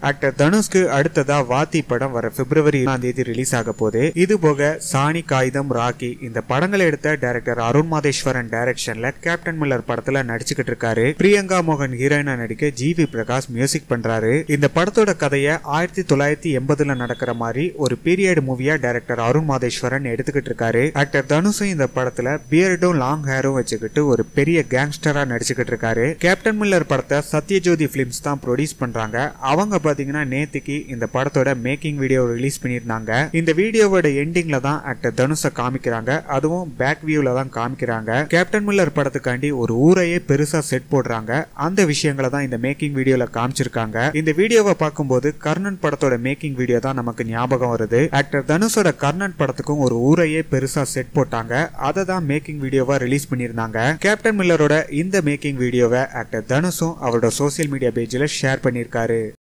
actor தனுஷ்க்கு அடுத்ததா வாத்தி படம் வர பிப்ரவரி ஏழாம் தேதி ரிலீஸ் ஆக போகுது இது போக சாணி காகிதம் ராக்கி இந்த படங்களை எடுத்த டைரக்டர் அருண் மாதேஸ்வரன் டைரக்ஷன்ல கேப்டன் மில்லர் படத்துல நடிச்சுக்கிட்டு இருக்காரு பிரியங்கா மோகன் ஹீரோயினா நடிக்க ஜி வி பிரகாஷ் மியூசிக் பண்றாரு இந்த படத்தோட கதையை ஆயிரத்தி தொள்ளாயிரத்தி எண்பதுல நடக்கிற மாதிரி ஒரு பீரியட் மூவியா டைரக்டர் அருண் மாதேஸ்வரன் எடுத்துக்கிட்டு இருக்காரு ஆக்டர் தனுஷும் இந்த படத்துல பியர்டும் லாங் ஹேரும் வச்சுக்கிட்டு ஒரு பெரிய கேங்ஸ்டரா நடிச்சுக்கிட்டு இருக்காரு கேப்டன் மில்லர் படத்தை சத்யஜோதி பிலிம்ஸ் தான் ப்ரொடியூஸ் பண்றாங்க அவங்க பாத்தீங்கன்னா நேத்துக்கு இந்த படத்தோட மேக்கிங் வீடியோ ரிலீஸ் பண்ணியிருந்தாங்க இந்த வீடியோவோட எண்டிங்ல தான் ஆக்டர் தனுஷை காமிக்கிறாங்க அதுவும் பேக் வியூல தான் காமிக்கிறாங்க கேப்டன் மில்லர் படத்துக்காண்டி ஒரு ஊரையே பெருசா செட் போடுறாங்க அந்த விஷயங்களை தான் இந்த மேக்கிங் வீடியோல காமிச்சிருக்காங்க இந்த வீடியோவை பார்க்கும்போது கர்ணன் படத்தோட மேக்கிங் வீடியோ தான் நமக்கு ஞாபகம் வருது ஆக்டர் தனுஷோட கர்ணன் படத்துக்கும் ஒரு ஊரையே பெருசா செட் போட்டாங்க அதை தான் மேக்கிங் வீடியோவா ரிலீஸ் பண்ணியிருந்தாங்க கேப்டன் மில்லரோட இந்த மேக்கிங் வீடியோவை ஆக்டர் தனுஷும் அவரோட சோசியல் மீடியா பேஜ்ல ஷேர் பண்ணியிருக்காரு